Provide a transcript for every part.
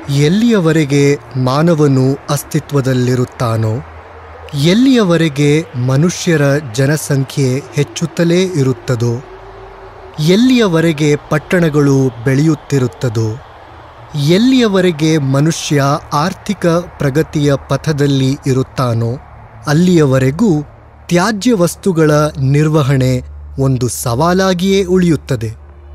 ಎಲ್ಲಿಯವರೆಗೆ ಮಾನವನು ಅಸ್ತಿತ್ವದಲ್ಲಿರುತ್ತಾನೋ ಎಲ್ಲಿಯವರೆಗೆ ಮನುಷ್ಯರ ಜನಸಂಖ್ಯೆ ಹೆಚ್ಚುತ್ತಲೇ ಇರುತ್ತದೋ ಎಲ್ಲಿಯವರೆಗೆ ಪಟ್ಟಣಗಳು ಬೆಳೆಯುತ್ತಿರುತ್ತದೋ ಎಲ್ಲಿಯವರೆಗೆ ಮನುಷ್ಯ ಆರ್ಥಿಕ ಪ್ರಗತಿಯ ಪಥದಲ್ಲಿ ಇರುತ್ತಾನೋ ಅಲ್ಲಿಯವರೆಗೂ ತ್ಯಾಜ್ಯ ವಸ್ತುಗಳ ನಿರ್ವಹಣೆ ಒಂದು ಸವಾಲಾಗಿಯೇ ಉಳಿಯುತ್ತದೆ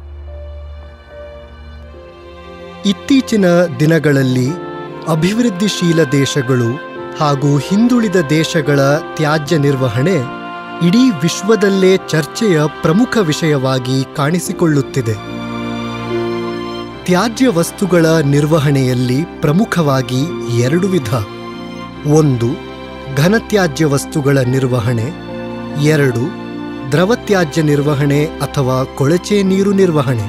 ಇತ್ತೀಚಿನ ದಿನಗಳಲ್ಲಿ ಅಭಿವೃದ್ಧಿಶೀಲ ದೇಶಗಳು ಹಾಗೂ ಹಿಂದುಳಿದ ದೇಶಗಳ ತ್ಯಾಜ್ಯ ನಿರ್ವಹಣೆ ಇಡೀ ವಿಶ್ವದಲ್ಲೇ ಚರ್ಚೆಯ ಪ್ರಮುಖ ವಿಷಯವಾಗಿ ಕಾಣಿಸಿಕೊಳ್ಳುತ್ತಿದೆ ತ್ಯಾಜ್ಯ ವಸ್ತುಗಳ ನಿರ್ವಹಣೆಯಲ್ಲಿ ಪ್ರಮುಖವಾಗಿ ಎರಡು ವಿಧ ಒಂದು ಘನತ್ಯಾಜ್ಯ ವಸ್ತುಗಳ ನಿರ್ವಹಣೆ ಎರಡು ದ್ರವತ್ಯಾಜ್ಯ ನಿರ್ವಹಣೆ ಅಥವಾ ಕೊಳಚೆ ನೀರು ನಿರ್ವಹಣೆ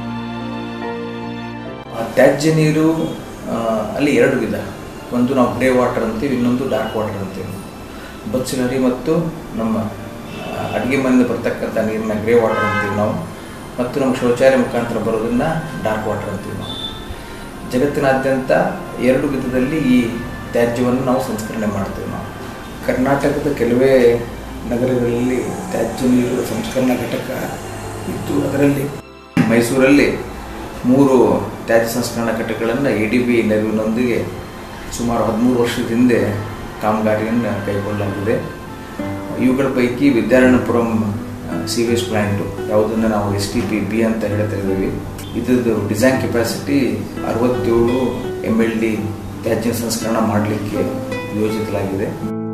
ಆ ತ್ಯಾಜ್ಯ ನೀರು ಆ, ಅಲ್ಲಿ ಎರಡು ವಿಧ ಒಂದು ನಾವು ಗ್ರೇ ವಾಟರ್ ಅಂತೀವಿ ಇನ್ನೊಂದು ಡಾರ್ಕ್ ವಾಟರ್ ಅಂತೀವಿ ಬಚ್ಚಲರಿ ಮತ್ತು ನಮ್ಮ ಅಡುಗೆ ಮನೆಯಿಂದ ಬರ್ತಕ್ಕಂಥ ನೀರನ್ನ ಗ್ರೇ ವಾಟರ್ ಅಂತೀವಿ ನಾವು ಮತ್ತು ನಮ್ಮ ಶೌಚಾಲಯ ಮುಖಾಂತರ ಬರೋದನ್ನ ಡಾರ್ಕ್ ವಾಟರ್ ಅಂತೀವಿ ನಾವು ಜಗತ್ತಿನಾದ್ಯಂತ ಎರಡು ವಿಧದಲ್ಲಿ ಈ ತ್ಯಾಜ್ಯವನ್ನು ನಾವು ಸಂಸ್ಕರಣೆ ಮಾಡ್ತೀವಿ ನಾವು ಕರ್ನಾಟಕದ ಕೆಲವೇ ನಗರಗಳಲ್ಲಿ ತ್ಯಾಜ್ಯ ನೀರು ಸಂಸ್ಕರಣಾ ಘಟಕ ಇದ್ದು ಅದರಲ್ಲಿ ಮೈಸೂರಲ್ಲಿ ಮೂರು ತ್ಯಾಜ್ಯ ಸಂಸ್ಕರಣಾ ಘಟಕಗಳನ್ನು ಎ ಡಿ ಬಿ ನೆರವಿನೊಂದಿಗೆ ಸುಮಾರು ಹದಿಮೂರು ವರ್ಷದ ಹಿಂದೆ ಕಾಮಗಾರಿಯನ್ನು ಕೈಗೊಳ್ಳಲಾಗಿದೆ ಇವುಗಳ ಪೈಕಿ ವಿದ್ಯಾರಣ್ಯಪುರಂ ಸಿವೇಜ್ ಪ್ಲ್ಯಾಂಟು ಯಾವುದನ್ನು ನಾವು ಎಸ್ ಟಿ ಪಿ ಬಿ ಅಂತ ಹೇಳ್ತಾ ಇದ್ದೀವಿ ಇದ್ರದ್ದು ಡಿಸೈನ್ ಕೆಪಾಸಿಟಿ ಅರವತ್ತೇಳು ಎಮ್ ಎಲ್ ಡಿ ತ್ಯಾಜ್ಯ ಸಂಸ್ಕರಣ ಮಾಡಲಿಕ್ಕೆ ಯೋಜಿಸಲಾಗಿದೆ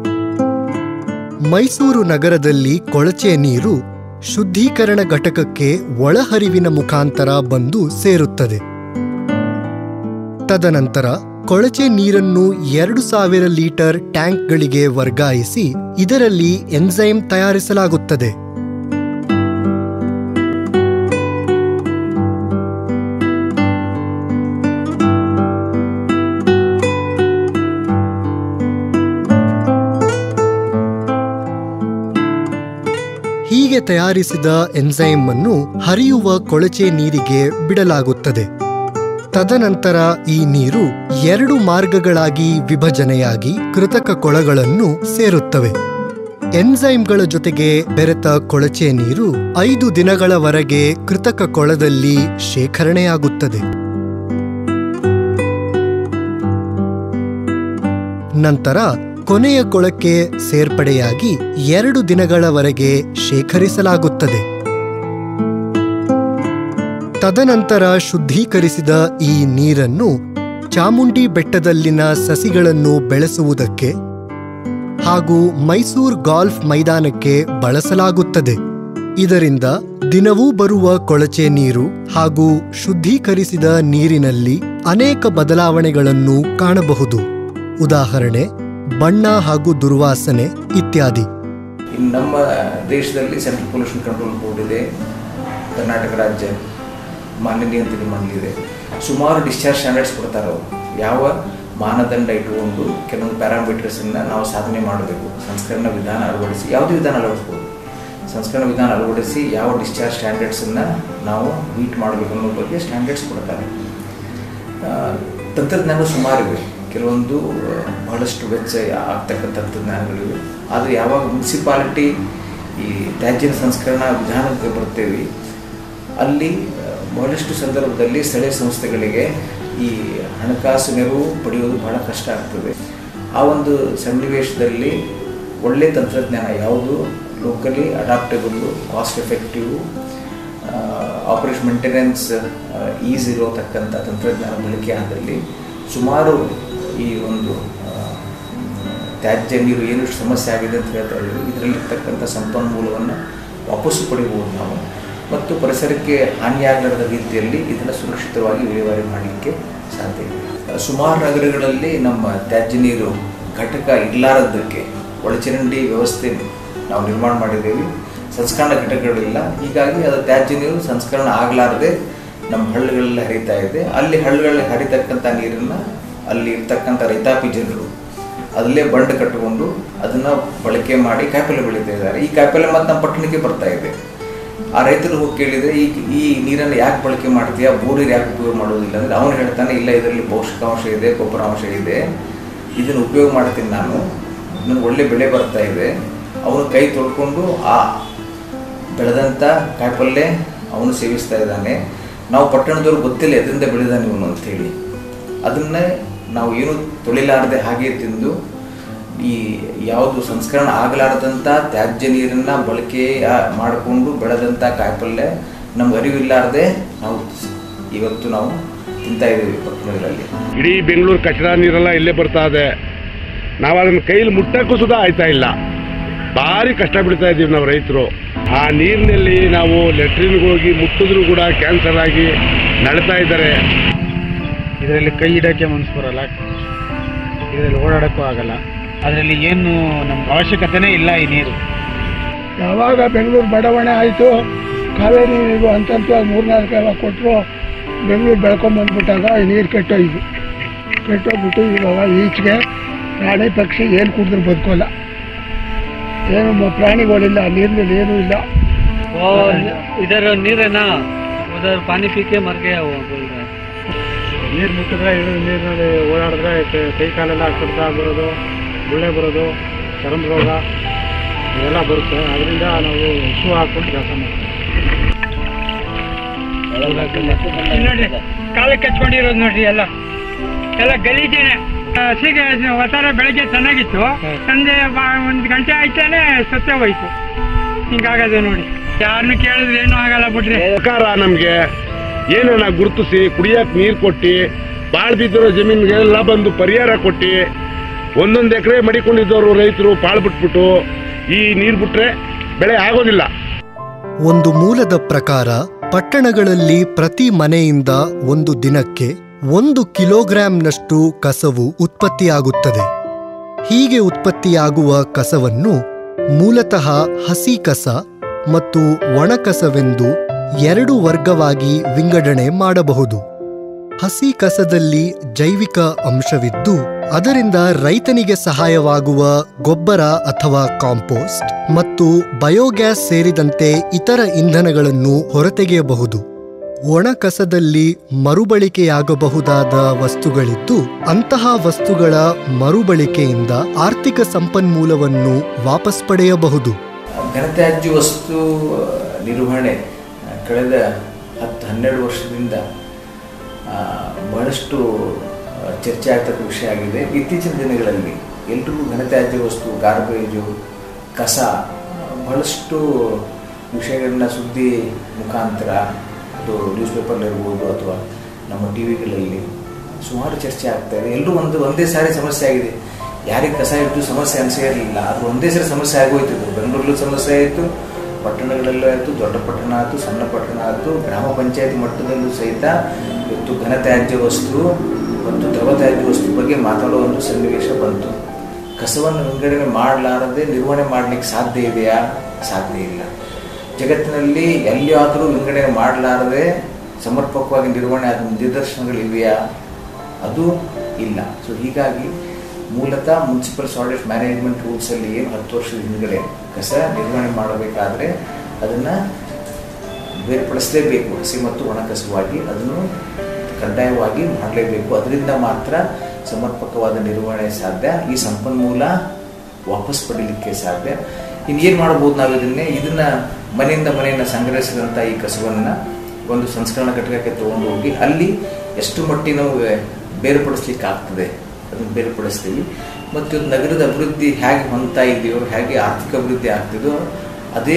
ಮೈಸೂರು ನಗರದಲ್ಲಿ ಕೊಳಚೆ ನೀರು ಶುದ್ಧೀಕರಣ ಘಟಕಕ್ಕೆ ಒಳಹರಿವಿನ ಮುಖಾಂತರ ಬಂದು ಸೇರುತ್ತದೆ ತದನಂತರ ಕೊಳಚೆ ನೀರನ್ನು ಎರಡು ಸಾವಿರ ಲೀಟರ್ ಟ್ಯಾಂಕ್ಗಳಿಗೆ ವರ್ಗಾಯಿಸಿ ಇದರಲ್ಲಿ ಎನ್ಸೈಮ್ ತಯಾರಿಸಲಾಗುತ್ತದೆ ಹೀಗೆ ತಯಾರಿಸಿದ ಎನ್ಸೈಮ್ ಅನ್ನು ಹರಿಯುವ ಕೊಳಚೆ ನೀರಿಗೆ ಬಿಡಲಾಗುತ್ತದೆ ತದನಂತರ ಈ ನೀರು ಎರಡು ಮಾರ್ಗಗಳಾಗಿ ವಿಭಜನೆಯಾಗಿ ಕೃತಕ ಕೊಳಗಳನ್ನು ಸೇರುತ್ತವೆ ಎನ್ಸೈಮ್ಗಳ ಜೊತೆಗೆ ಬೆರೆತ ಕೊಳಚೆ ನೀರು ಐದು ದಿನಗಳವರೆಗೆ ಕೃತಕ ಕೊಳದಲ್ಲಿ ಶೇಖರಣೆಯಾಗುತ್ತದೆ ನಂತರ ಕೊನೆಯ ಕೊಳಕ್ಕೆ ಸೇರ್ಪಡೆಯಾಗಿ ಎರಡು ದಿನಗಳವರೆಗೆ ಶೇಖರಿಸಲಾಗುತ್ತದೆ ತದನಂತರ ಶುದ್ಧೀಕರಿಸಿದ ಈ ನೀರನ್ನು ಚಾಮುಂಡಿ ಬೆಟ್ಟದಲ್ಲಿನ ಸಸಿಗಳನ್ನು ಬೆಳೆಸುವುದಕ್ಕೆ ಹಾಗೂ ಮೈಸೂರ್ ಗಾಲ್ಫ್ ಮೈದಾನಕ್ಕೆ ಬಳಸಲಾಗುತ್ತದೆ ಇದರಿಂದ ದಿನವೂ ಬರುವ ಕೊಳಚೆ ನೀರು ಹಾಗೂ ಶುದ್ಧೀಕರಿಸಿದ ನೀರಿನಲ್ಲಿ ಅನೇಕ ಬದಲಾವಣೆಗಳನ್ನು ಕಾಣಬಹುದು ಉದಾಹರಣೆ ಬಣ್ಣ ಹಾಗೂ ದುರ್ವಾಸನೆ ಇತ್ಯಾದಿ ಇನ್ನು ನಮ್ಮ ದೇಶದಲ್ಲಿ ಸೆಂಟ್ರಲ್ ಪೊಲ್ಯೂಷನ್ ಕಂಟ್ರೋಲ್ ಬೋರ್ಡ್ ಇದೆ ಕರ್ನಾಟಕ ರಾಜ್ಯ ಮಾಲಿನ್ಯ ನಿಯಂತ್ರಣ ಮಂಡಳಿ ಇದೆ ಸುಮಾರು ಡಿಸ್ಚಾರ್ಜ್ ಸ್ಟ್ಯಾಂಡರ್ಡ್ಸ್ ಕೊಡ್ತಾರೆ ಅವರು ಯಾವ ಮಾನದಂಡ ಇಟ್ಟುಕೊಂಡು ಕೆಲವೊಂದು ಪ್ಯಾರಾಮೀಟರ್ಸನ್ನು ನಾವು ಸಾಧನೆ ಮಾಡಬೇಕು ಸಂಸ್ಕರಣಾ ವಿಧಾನ ಅಳವಡಿಸಿ ಯಾವುದೇ ವಿಧಾನ ಅಳವಡಿಸ್ಬೋದು ಸಂಸ್ಕರಣಾ ವಿಧಾನ ಅಳವಡಿಸಿ ಯಾವ ಡಿಸ್ಚಾರ್ಜ್ ಸ್ಟ್ಯಾಂಡರ್ಡ್ಸನ್ನು ನಾವು ಮೀಟ್ ಮಾಡಬೇಕು ಅನ್ನೋ ಬಗ್ಗೆ ಸ್ಟ್ಯಾಂಡರ್ಡ್ಸ್ ಕೊಡ್ತಾರೆ ಆ, ತಂತ್ರಜ್ಞಾನ ಸುಮಾರಿವೆ ಕೆಲವೊಂದು ಆ, ಬಹಳಷ್ಟು ವೆಚ್ಚ ಆಗ್ತಕ್ಕಂಥ ತಂತ್ರಜ್ಞಾನಗಳಿವೆ ಆದರೆ ಯಾವಾಗ ಮುನ್ಸಿಪಾಲಿಟಿ ಈ ತ್ಯಾಜ್ಯ ಸಂಸ್ಕರಣಾ ವಿಧಾನಕ್ಕೆ ಬರ್ತೇವೆ ಅಲ್ಲಿ ಆ, ಬಹಳಷ್ಟು ಸಂದರ್ಭದಲ್ಲಿ ಸ್ಥಳೀಯ ಸಂಸ್ಥೆಗಳಿಗೆ ಈ ಹಣಕಾಸು ನೆರವು ಪಡೆಯೋದು ಬಹಳ ಕಷ್ಟ ಆಗ್ತದೆ ಆ ಒಂದು ಸನ್ನಿವೇಶದಲ್ಲಿ ಒಳ್ಳೆ ತಂತ್ರಜ್ಞಾನ ಯಾವುದು locally adaptable cost effective operation maintenance ease ಇರತಕ್ಕಂಥ ತಂತ್ರಜ್ಞಾನ ಬಳಕೆ ಆದಲ್ಲಿ ಸುಮಾರು ಈ ಒಂದು ಆ, ತ್ಯಾಜ್ಯ ನೀರು ಏನು ಸಮಸ್ಯೆ ಆಗಿದೆ ಅಂತ ಹೇಳ್ತಾ ಇದ್ದೀವಿ ಇದರಲ್ಲಿರ್ತಕ್ಕಂಥ ಸಂಪನ್ಮೂಲವನ್ನು ವಾಪಸ್ಸು ಪಡಿಬೋದು ನಾವು ಮತ್ತು ಪರಿಸರಕ್ಕೆ ಹಾನಿಯಾಗಲಾರದ ರೀತಿಯಲ್ಲಿ ಇದನ್ನು ಸುರಕ್ಷಿತವಾಗಿ ವಿಲೇವಾರಿ ಮಾಡಲಿಕ್ಕೆ ಸಾಧ್ಯ ಇದೆ ಸುಮಾರು ನಗರಗಳಲ್ಲಿ ನಮ್ಮ ತ್ಯಾಜ್ಯ ನೀರು ಘಟಕ ಇರಲಾರದಕ್ಕೆ ಒಳಚರಂಡಿ ವ್ಯವಸ್ಥೆ ನಾವು ನಿರ್ಮಾಣ ಮಾಡಿದ್ದೇವೆ ಸಂಸ್ಕರಣಾ ಘಟಕಗಳಿಲ್ಲ ಹೀಗಾಗಿ ಅದು ತ್ಯಾಜ್ಯ ನೀರು ಸಂಸ್ಕರಣ ಆಗಲಾರದೆ ನಮ್ಮ ಹಳ್ಳಿಗಳಲ್ಲಿ ಹರಿತಾ ಇದೆ ಅಲ್ಲಿ ಹಳ್ಳಿಗಳಲ್ಲಿ ಹರಿತಕ್ಕಂಥ ನೀರನ್ನು ಅಲ್ಲಿ ಇರ್ತಕ್ಕಂಥ ರೈತಾಪಿ ಜನರು ಅದಲ್ಲೇ ಬಂಡ್ ಕಟ್ಟಿಕೊಂಡು ಅದನ್ನು ಬಳಕೆ ಮಾಡಿ ಕಾಯಿಪಲ್ಲೆ ಬೆಳೀತಾ ಇದ್ದಾರೆ ಈ ಕಾಯಿಪಲ್ಲೆ ಮತ್ತು ನಮ್ಮ ಪಟ್ಟಣಕ್ಕೆ ಬರ್ತಾ ಇದೆ ಆ ರೈತರು ಹೋಗಿ ಕೇಳಿದರೆ ಈ ಈ ನೀರನ್ನು ಯಾಕೆ ಬಳಕೆ ಮಾಡ್ತೀಯಾ ಬೋರ್ ಯಾಕೆ ಉಪಯೋಗ ಮಾಡೋದಿಲ್ಲ ಅಂದರೆ ಅವನು ಹೇಳ್ತಾನೆ ಇಲ್ಲ ಇದರಲ್ಲಿ ಪೌಷ್ಟಿಕಾಂಶ ಇದೆ ಗೊಬ್ಬರಾಂಶ ಇದೆ ಇದನ್ನು ಉಪಯೋಗ ಮಾಡ್ತೀನಿ ನಾನು ನನಗೆ ಒಳ್ಳೆ ಬೆಳೆ ಬರ್ತಾ ಇದೆ ಅವನು ಕೈ ತೊಳ್ಕೊಂಡು ಆ ಬೆಳೆದಂಥ ಕಾಯಿಪಲ್ಯ ಅವನು ಸೇವಿಸ್ತಾ ಇದ್ದಾನೆ ನಾವು ಪಟ್ಟಣದವ್ರು ಗೊತ್ತಿಲ್ಲ ಎದರಿಂದ ಬೆಳೆದಾನೆ ಇವನು ಅಂಥೇಳಿ ಅದನ್ನೇ ನಾವು ಏನು ತೊಳಿಲಾರದೆ ಹಾಗೆ ತಿಂದು ಈ ಯಾವುದು ಸಂಸ್ಕರಣ ಆಗಲಾರದಂಥ ತ್ಯಾಜ್ಯ ನೀರನ್ನು ಬಳಕೆ ಮಾಡಿಕೊಂಡು ಬೆಳೆದಂಥ ಕಾಯಿಪಲ್ಯ ನಮ್ಗೆ ಅರಿವಿಲ್ಲಾರದೆ ನಾವು ಇವತ್ತು ನಾವು ತಿಂತಾ ಇದ್ದೀವಿ ಪಟ್ಟಣಗಳಲ್ಲಿ ಇಡೀ ಬೆಂಗಳೂರು ಕಚಡ ನೀರೆಲ್ಲ ಇಲ್ಲೇ ಬರ್ತಾ ಇದೆ ನಾವು ಅದನ್ನ ಕೈಲಿ ಮುಟ್ಟಕ್ಕೂ ಸುಧಾ ಆಯ್ತಾ ಇಲ್ಲ ಭಾರಿ ಕಷ್ಟ ಬೀಳ್ತಾ ಇದ್ದೀವಿ ನಾವು ರೈತರು ಆ ನೀರಿನಲ್ಲಿ ನಾವು ಲೆಟ್ರಿನ್ಗೆ ಹೋಗಿ ಮುಟ್ಟಿದ್ರು ಕೂಡ ಕ್ಯಾನ್ಸರ್ ಆಗಿ ನಳ್ತಾ ಇದ್ದಾರೆ ಇದರಲ್ಲಿ ಕೈ ಇಡೋಕ್ಕೆ ಮನಸ್ಸು ಬರಲ್ಲ ಇದರಲ್ಲಿ ಓಡಾಡೋಕ್ಕೂ ಆಗಲ್ಲ ಅದರಲ್ಲಿ ಏನು ನಮ್ಗೆ ಅವಶ್ಯಕತೆನೇ ಇಲ್ಲ ಈ ನೀರು ಯಾವಾಗ ಬೆಂಗಳೂರು ಬಡಾವಣೆ ಆಯಿತು ಕಾವೇರಿ ನೀರು ಅಂತಂತೂ ಮೂರ್ನಾಲ್ಕು ಎಲ್ಲ ಕೊಟ್ಟರು ಬೆಂಗಳೂರು ಬೆಳ್ಕೊಂಬಂದ್ಬಿಟ್ಟಾಗ ಈ ನೀರು ಕೆಟ್ಟೋಯ್ತು ಕೆಟ್ಟೋಗ್ಬಿಟ್ಟು ಇವಾಗ ಈಚೆಗೆ ಪ್ರಾಣಿ ಪಕ್ಷಿ ಏನು ಕುಡಿದ್ರು ಬದುಕೋಲ್ಲ ಏನು ಮ- ಪ್ರಾಣಿಗಳಿಲ್ಲ ನೀರಿನಲ್ಲಿ ಏನೂ ಇಲ್ಲ इधर नीर है ना उधर पानी पी के मर गया वो बोल रहा है ನೀರು ಮುಟ್ಟಿದ್ರೆ ಇಳಿದ ನೀರಿನಲ್ಲಿ ಓಡಾಡಿದ್ರೆ ಕೈ- ಕೈ ಕಾಲೆಲ್ಲ ಕಡ್ತ ಬರೋದು ಗುಳ್ಳೆ ಬರೋದು ಚರ್ಮ ರೋಗ ಇವೆಲ್ಲ ಬರುತ್ತೆ ಅದರಿಂದ ನಾವು ಶೂ ಹಾಕ್ಕೊಂಡು ಕೆಲಸ ಮಾಡ್ತೀವಿ ನೋಡ್ರಿ ಕಾಲಕ್ಕೆ ಕಚ್ಕೊಂಡಿರೋದು ನೋಡ್ರಿ ಎಲ್ಲ ಎಲ್ಲ ಗಲೀಜೇನೆ ಹಸಿಗೆ ಒತ್ತರ ಬೆಳಗ್ಗೆ ಚೆನ್ನಾಗಿತ್ತು ಸಂಜೆ ಒಂದು ಗಂಟೆ ಆಯ್ತಾನೆ ಸತ್ತೇ ಹೋಯ್ತು ಹಿಂಗಾಗದೆ ನೋಡಿ ಯಾರನ್ನು ಕೇಳಿದ್ರೆ ಏನೂ ಆಗಲ್ಲ ಬಿಡ್ರಿ ಸರ್ಕಾರ ನಮಗೆ ಏನನ್ನ ಗುರುತಿಸಿ ಕುಡಿಯಕ್ಕೆ ನೀರು ಕೊಟ್ಟು ಬಾಳ್ ಬಿದ್ದಿರೋ ಜಮೀನಿಗೆಲ್ಲ ಬಂದು ಪರಿಹಾರ ಕೊಟ್ಟು ಒಂದೊಂದು ಎಕರೆ ಮಡಿಕೊಂಡಿದ್ದವರು ರೈತರು ಪಾಳು ಬಿಟ್ಬಿಟ್ಟು ಈ ನೀರು ಬಿಟ್ರೆ ಬೆಳೆ ಆಗೋದಿಲ್ಲ ಒಂದು ಮೂಲದ ಪ್ರಕಾರ ಪಟ್ಟಣಗಳಲ್ಲಿ ಪ್ರತಿ ಮನೆಯಿಂದ ಒಂದು ದಿನಕ್ಕೆ ಒಂದು ಕಿಲೋಗ್ರಾಂನಷ್ಟು ಕಸವು ಉತ್ಪತ್ತಿಯಾಗುತ್ತದೆ ಹೀಗೆ ಉತ್ಪತ್ತಿಯಾಗುವ ಕಸವನ್ನು ಮೂಲತಃ ಹಸಿ ಕಸ ಮತ್ತು ಒಣಕಸವೆಂದು ಎರಡು ವರ್ಗವಾಗಿ ವಿಂಗಡಣೆ ಮಾಡಬಹುದು ಹಸಿ ಕಸದಲ್ಲಿ ಜೈವಿಕ ಅಂಶವಿದ್ದು ಅದರಿಂದ ರೈತನಿಗೆ ಸಹಾಯವಾಗುವ ಗೊಬ್ಬರ ಅಥವಾ ಕಾಂಪೋಸ್ಟ್ ಮತ್ತು ಬಯೋಗ್ಯಾಸ್ ಸೇರಿದಂತೆ ಇತರ ಇಂಧನಗಳನ್ನು ಹೊರತೆಗೆಯಬಹುದು ಒಣ ಕಸದಲ್ಲಿ ಮರುಬಳಿಕೆಯಾಗಬಹುದಾದ ವಸ್ತುಗಳಿದ್ದು ಅಂತಹ ವಸ್ತುಗಳ ಮರುಬಳಿಕೆಯಿಂದ ಆರ್ಥಿಕ ಸಂಪನ್ಮೂಲವನ್ನು ವಾಪಸ್ ಪಡೆಯಬಹುದು ಘನತ್ಯಾಜ್ಯ ವಸ್ತು ನಿರ್ವಹಣೆ ಕಳೆದ ಹತ್ತು ಹನ್ನೆರಡು ವರ್ಷದಿಂದ ಆ, ಬಹಳಷ್ಟು ಆ, ಚರ್ಚೆ ಆಗ್ತಕ್ಕ ವಿಷಯ ಆಗಿದೆ ಇತ್ತೀಚಿನ ದಿನಗಳಲ್ಲಿ ಎಲ್ರಿಗೂ ಘನತ್ಯಾಜ್ಯ ವಸ್ತು ಗಾರ್ಬೇಜು ಕಸ ಆ, ಬಹಳಷ್ಟು ವಿಷಯಗಳನ್ನ ಸುದ್ದಿ ಮುಖಾಂತರ ಅದು ನ್ಯೂಸ್ ಪೇಪರ್ಲಿರ್ಬೋದು ಅಥವಾ ನಮ್ಮ ಟಿ ವಿಗಳಲ್ಲಿ ಸುಮಾರು ಚರ್ಚೆ ಆಗ್ತಾ ಇದೆ ಎಲ್ಲರೂ ಒಂದು ಒಂದೇ ಸಾರಿ ಸಮಸ್ಯೆ ಆಗಿದೆ ಯಾರಿಗೆ ಕಸ ಇಟ್ಟು ಸಮಸ್ಯೆ ಅನಿಸೇ ಇರಲಿಲ್ಲ ಅದು ಒಂದೇ ಸಾರಿ ಸಮಸ್ಯೆ ಆಗೋಯ್ತು ಇದು. ಬೆಂಗಳೂರಲ್ಲೂ ಸಮಸ್ಯೆ ಆಯಿತು ಪಟ್ಟಣಗಳಲ್ಲೂ ಆಯಿತು ದೊಡ್ಡ ಪಟ್ಟಣ ಆಯಿತು ಸಣ್ಣ ಪಟ್ಟಣ ಆಯಿತು ಗ್ರಾಮ ಪಂಚಾಯತ್ ಮಟ್ಟದಲ್ಲೂ ಸಹಿತ ಇವತ್ತು ಘನತ್ಯಾಜ್ಯ ವಸ್ತು ಮತ್ತು ದ್ರವ ತ್ಯಾಜ್ಯ ವಸ್ತು ಬಗ್ಗೆ ಮಾತಾಡೋ ಒಂದು ಸನ್ನಿವೇಶ ಬಂತು ಕಸವನ್ನು ವಿಂಗಡಣೆ ಮಾಡಲಾರದೆ ನಿರ್ವಹಣೆ ಮಾಡಲಿಕ್ಕೆ ಸಾಧ್ಯ ಇದೆಯಾ ಸಾಧ್ಯ ಇಲ್ಲ ಜಗತ್ತಿನಲ್ಲಿ ಎಲ್ಲಿಯಾದರೂ ವಿಂಗಡಣೆ ಮಾಡಲಾರದೆ ಸಮರ್ಪಕವಾಗಿ ನಿರ್ವಹಣೆ ಆದ ನಿದರ್ಶನಗಳಿವೆಯಾ ಅದು ಇಲ್ಲ ಸೊ ಹೀಗಾಗಿ ಮೂಲತಃ ಮುನ್ಸಿಪಲ್ ಸಾಲಿಡ್ ಮ್ಯಾನೇಜ್ಮೆಂಟ್ ರೂಲ್ಸಲ್ಲಿ ಏನು ಹತ್ತು ವರ್ಷದ ಹಿಂದ್ಗಡೆ ಕಸ ನಿರ್ವಹಣೆ ಮಾಡಬೇಕಾದ್ರೆ ಅದನ್ನು ಬೇರ್ಪಡಿಸಲೇಬೇಕು ಹಸಿ ಮತ್ತು ಒಣ ಕಸವಾಗಿ ಅದನ್ನು ಕಡ್ಡಾಯವಾಗಿ ಮಾಡಲೇಬೇಕು ಅದರಿಂದ ಮಾತ್ರ ಸಮರ್ಪಕವಾದ ನಿರ್ವಹಣೆ ಸಾಧ್ಯ ಈ ಸಂಪನ್ಮೂಲ ವಾಪಸ್ ಪಡೀಲಿಕ್ಕೆ ಸಾಧ್ಯ ಇನ್ನು ಏನು ಮಾಡ್ಬೋದು ನಾವು ಇದನ್ನೇ ಇದನ್ನ ಮನೆಯಿಂದ ಮನೆಯಿಂದ ಸಂಗ್ರಹಿಸಿದಂಥ ಈ ಕಸವನ್ನು ಒಂದು ಸಂಸ್ಕರಣ ಘಟಕಕ್ಕೆ ತಗೊಂಡು ಹೋಗಿ ಅಲ್ಲಿ ಎಷ್ಟು ಮಟ್ಟಿಗೆ ನಾವು ಬೇರ್ಪಡಿಸ್ಲಿಕ್ಕೆ ಆಗ್ತದೆ ಅದನ್ನು ಬೇರ್ಪಡಿಸ್ತೀವಿ ಮತ್ತು ಇದು ನಗರದ ಅಭಿವೃದ್ಧಿ ಹೇಗೆ ಹೊಂದ್ತಾ ಇದೆಯೋ ಹೇಗೆ ಆರ್ಥಿಕ ಅಭಿವೃದ್ಧಿ ಆಗ್ತಿದೋ ಅದೇ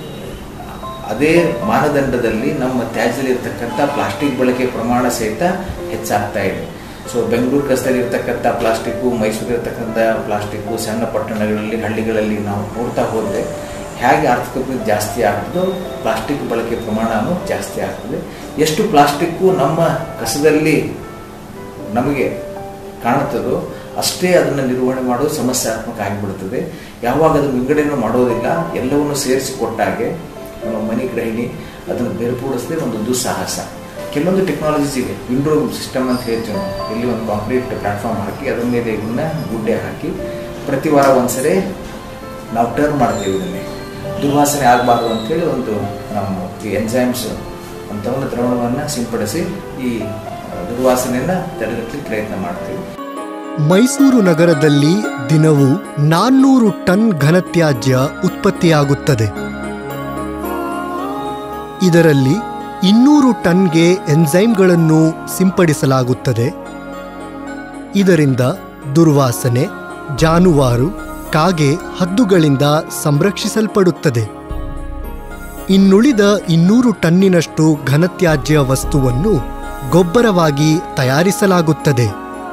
ಅದೇ ಮಾನದಂಡದಲ್ಲಿ ನಮ್ಮ ತ್ಯಾಜ್ಯದಲ್ಲಿರ್ತಕ್ಕಂಥ ಪ್ಲಾಸ್ಟಿಕ್ ಬಳಕೆ ಪ್ರಮಾಣ ಸಹಿತ ಹೆಚ್ಚಾಗ್ತಾ ಇದೆ ಸೊ ಬೆಂಗಳೂರು ಕಸದಲ್ಲಿರ್ತಕ್ಕಂಥ ಪ್ಲಾಸ್ಟಿಕ್ಕು ಮೈಸೂರಿರ್ತಕ್ಕಂಥ ಪ್ಲಾಸ್ಟಿಕ್ಕು ಸಣ್ಣ ಪಟ್ಟಣಗಳಲ್ಲಿ ಹಳ್ಳಿಗಳಲ್ಲಿ ನಾವು ನೋಡ್ತಾ ಹೋದರೆ ಹೇಗೆ ಆರ್ಥಿಕ ಅಭಿವೃದ್ಧಿ ಜಾಸ್ತಿ ಆಗ್ತದೋ ಪ್ಲಾಸ್ಟಿಕ್ ಬಳಕೆ ಪ್ರಮಾಣವೂ ಜಾಸ್ತಿ ಆಗ್ತದೆ ಎಷ್ಟು ಪ್ಲಾಸ್ಟಿಕ್ಕು ನಮ್ಮ ಕಸದಲ್ಲಿ ನಮಗೆ ಕಾಣುತ್ತದೋ ಅಷ್ಟೇ ಅದನ್ನು ನಿರ್ವಹಣೆ ಮಾಡೋದು ಸಮಸ್ಯಾತ್ಮಕ ಆಗಿಬಿಡುತ್ತದೆ ಯಾವಾಗ ಅದನ್ನು ವಿಂಗಡಣೆ ಮಾಡೋದಿಲ್ಲ ಎಲ್ಲವನ್ನು ಸೇರಿಸಿ ಕೊಟ್ಟಾಗೆ ನಮ್ಮ ಮನೆ ಗೃಹಿಣಿ ಅದನ್ನು ಬೇರ್ಪಡಿಸದೆ ಒಂದು ದುಸ್ಸಾಹಸ ಕೆಲವೊಂದು ಟೆಕ್ನಾಲಜೀಸ್ ಇವೆ ವಿಂಡೋ ಸಿಸ್ಟಮ್ ಅಂತ ಹೇಳ್ತೀವಿ ನಾವು ಇಲ್ಲಿ ಒಂದು ಕಾಂಕ್ರೀಟ್ ಪ್ಲಾಟ್ಫಾರ್ಮ್ ಹಾಕಿ ಅದ್ರ ಮೇಲೆ ಇವನ್ನ ಗುಡ್ಡೆ ಹಾಕಿ ಪ್ರತಿ ವಾರ ಒಂದ್ಸರಿ ನಾವು ಟರ್ನ್ ಮಾಡ್ತೀವಿ ಇದನ್ನೇ ದುರ್ವಾಸನೆ ಆಗಬಾರ್ದು ಅಂತೇಳಿ ಒಂದು ನಾವು ಈ ಎನ್ಸೈಮ್ಸ್ ಅಂತ ಒಂದು ದ್ರವಣವನ್ನು ಸಿಂಪಡಿಸಿ ಈ ದುರ್ವಾಸನೆಯನ್ನು ತಡೆಗಟ್ಟಲಿಕ್ಕೆ ಪ್ರಯತ್ನ ಮಾಡ್ತೀವಿ ಮೈಸೂರು ನಗರದಲ್ಲಿ ದಿನವೂ ನಾನ್ನೂರು ಟನ್ ಘನತ್ಯಾಜ್ಯ ಉತ್ಪತ್ತಿಯಾಗುತ್ತದೆ ಇದರಲ್ಲಿ ಇನ್ನೂರು ಟನ್ಗೆ ಎನ್ಸೈಮ್ಗಳನ್ನು ಸಿಂಪಡಿಸಲಾಗುತ್ತದೆ ಇದರಿಂದ ದುರ್ವಾಸನೆ ಜಾನುವಾರು ಕಾಗೆ ಹದ್ದುಗಳಿಂದ ಸಂರಕ್ಷಿಸಲ್ಪಡುತ್ತದೆ ಇನ್ನುಳಿದ ಇನ್ನೂರು ಟನ್ನಿನಷ್ಟು ಘನತ್ಯಾಜ್ಯ ವಸ್ತುವನ್ನು ಗೊಬ್ಬರವಾಗಿ ತಯಾರಿಸಲಾಗುತ್ತದೆ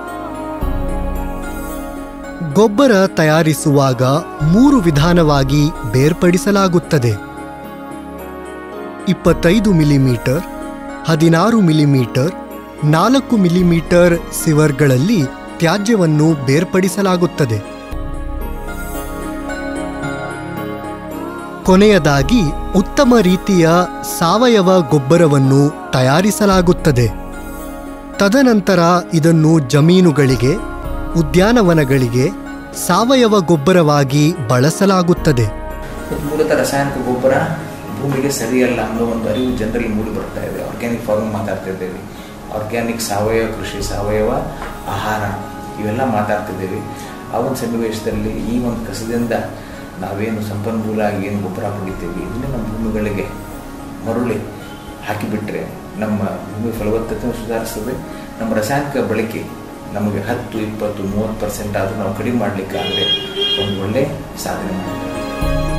ಗೊಬ್ಬರ ತಯಾರಿಸುವಾಗ ಮೂರು ವಿಧಾನವಾಗಿ ಬೇರ್ಪಡಿಸಲಾಗುತ್ತದೆ ಇಪ್ಪತ್ತೈದು ಮಿಲಿಮೀಟರ್ ಹದಿನಾರು ಮಿಲಿಮೀಟರ್ ನಾಲ್ಕು ಮಿಲಿಮೀಟರ್ ಸಿವರ್ಗಳಲ್ಲಿ ತ್ಯಾಜ್ಯವನ್ನು ಬೇರ್ಪಡಿಸಲಾಗುತ್ತದೆ ಕೊನೆಯದಾಗಿ ಉತ್ತಮ ರೀತಿಯ ಸಾವಯವ ಗೊಬ್ಬರವನ್ನು ತಯಾರಿಸಲಾಗುತ್ತದೆ ತದನಂತರ ಇದನ್ನು ಜಮೀನುಗಳಿಗೆ ಉದ್ಯಾನವನಗಳಿಗೆ ಸಾವಯವ ಗೊಬ್ಬರವಾಗಿ ಬಳಸಲಾಗುತ್ತದೆ ಮತ್ತು ಮೂಲತಃ ರಾಸಾಯನಿಕ ಗೊಬ್ಬರ ಭೂಮಿಗೆ ಸರಿಯಲ್ಲ ಅನ್ನೋ ಒಂದು ಅರಿವು ಜನರಲ್ಲಿ ಮೂಡಿ ಬರ್ತಾ ಇದೆ ಆರ್ಗ್ಯಾನಿಕ್ ಫಾರ್ಮಿಂಗ್ ಮಾತಾಡ್ತಿದ್ದೇವೆ ಆರ್ಗ್ಯಾನಿಕ್ ಸಾವಯವ ಕೃಷಿ ಸಾವಯವ ಆಹಾರ ಇವೆಲ್ಲ ಮಾತಾಡ್ತಿದ್ದೇವೆ ಆ ಒಂದು ಸನ್ನಿವೇಶದಲ್ಲಿ ಈ ಒಂದು ಕಸದಿಂದ ನಾವೇನು ಸಂಪನ್ಮೂಲ ಏನು ಗೊಬ್ಬರ ಹೊಡಿತೀವಿ ಇದನ್ನೇ ನಮ್ಮ ಭೂಮಿಗಳಿಗೆ ಮರುಳಿ ಹಾಕಿಬಿಟ್ರೆ ನಮ್ಮ ಭೂಮಿ ಫಲವತ್ತತೆ ಸುಧಾರಿಸ್ತದೆ ನಮ್ಮ ರಾಸಾಯನಿಕ ಬಳಕೆ ನಮಗೆ ಹತ್ತು ಇಪ್ಪತ್ತು ಮೂವತ್ತು ಪರ್ಸೆಂಟ್ ಆದರೂ ನಾವು ಕಡಿಮೆ ಮಾಡಲಿಕ್ಕಾದರೆ ಒಂದು ಒಳ್ಳೆಯ ಸಾಧನೆ ಮಾಡ್ತೀವಿ